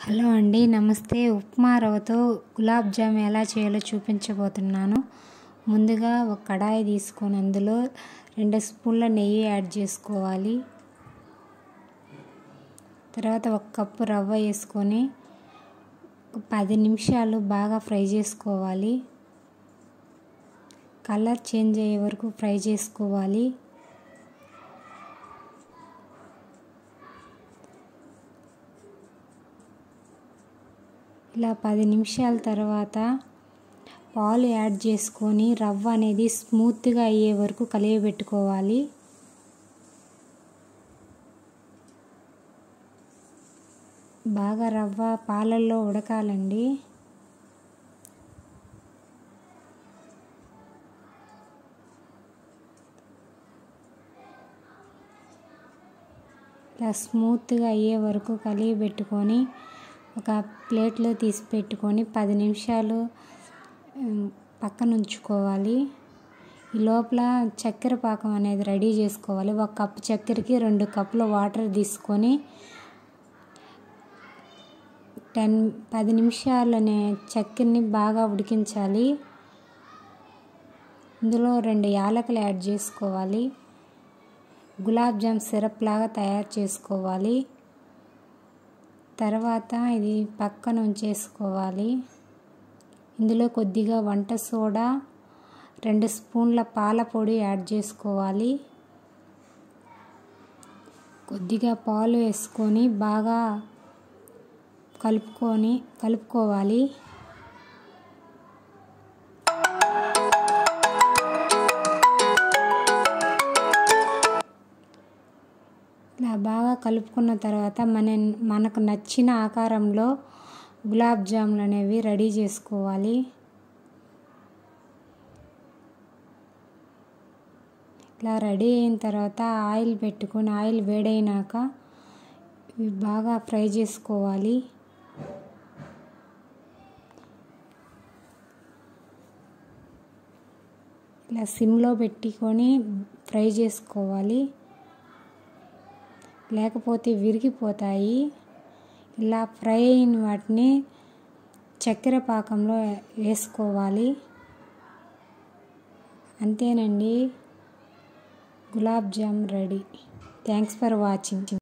hello అండి నమస్తే ఉప్మా రవ్వతో గులాబ్ జామ్ ఎలా చేయాలో చూపించబోతున్నాను ముందుగా ఒక కడాయి తీసుకొని అందులో రెండు స్పూన్ల నెయ్యి యాడ్ చేసుకోవాలి తర్వాత ఒక కప్పు రవ్వ వేసుకొని ఒక పది నిమిషాలు బాగా ఫ్రై చేసుకోవాలి కలర్ చేంజ్ అయ్యే వరకు ఫ్రై చేసుకోవాలి ఇలా పది నిమిషాల తర్వాత పాలు యాడ్ చేసుకొని రవ్వ అనేది స్మూత్గా అయ్యే వరకు కలియబెట్టుకోవాలి బాగా రవ్వ పాలల్లో ఉడకాలండి ఇలా స్మూత్గా అయ్యే వరకు కలిగి పెట్టుకొని ఒక ప్లేట్లో తీసి పెట్టుకొని పది నిమిషాలు పక్కన ఉంచుకోవాలి ఈ లోపల చక్కెర పాకం అనేది రెడీ చేసుకోవాలి ఒక కప్పు చక్కెరకి రెండు కప్పుల వాటర్ తీసుకొని టెన్ పది నిమిషాలనే చక్కెరని బాగా ఉడికించాలి ఇందులో రెండు యాలకులు యాడ్ చేసుకోవాలి గులాబ్ జామ్ సిరప్ లాగా తయారు చేసుకోవాలి తర్వాత ఇది పక్కన ఉంచేసుకోవాలి ఇందులో కొద్దిగా వంట సోడా రెండు స్పూన్ల పాల పొడి యాడ్ చేసుకోవాలి కొద్దిగా పాలు వేసుకొని బాగా కలుపుకొని కలుపుకోవాలి ఇలా బాగా కలుపుకున్న తర్వాత మన మనకు నచ్చిన ఆకారంలో గులాబ్ జాములు అనేవి రెడీ చేసుకోవాలి ఇలా రెడీ అయిన తర్వాత ఆయిల్ పెట్టుకొని ఆయిల్ వేడైనాక ఇవి బాగా ఫ్రై చేసుకోవాలి ఇలా సిమ్లో పెట్టుకొని ఫ్రై చేసుకోవాలి లేకపోతే విరిగిపోతాయి ఇలా ఫ్రై అయిన వాటిని చక్కెర పాకంలో వేసుకోవాలి అంతేనండి gulab jamun ready thanks for watching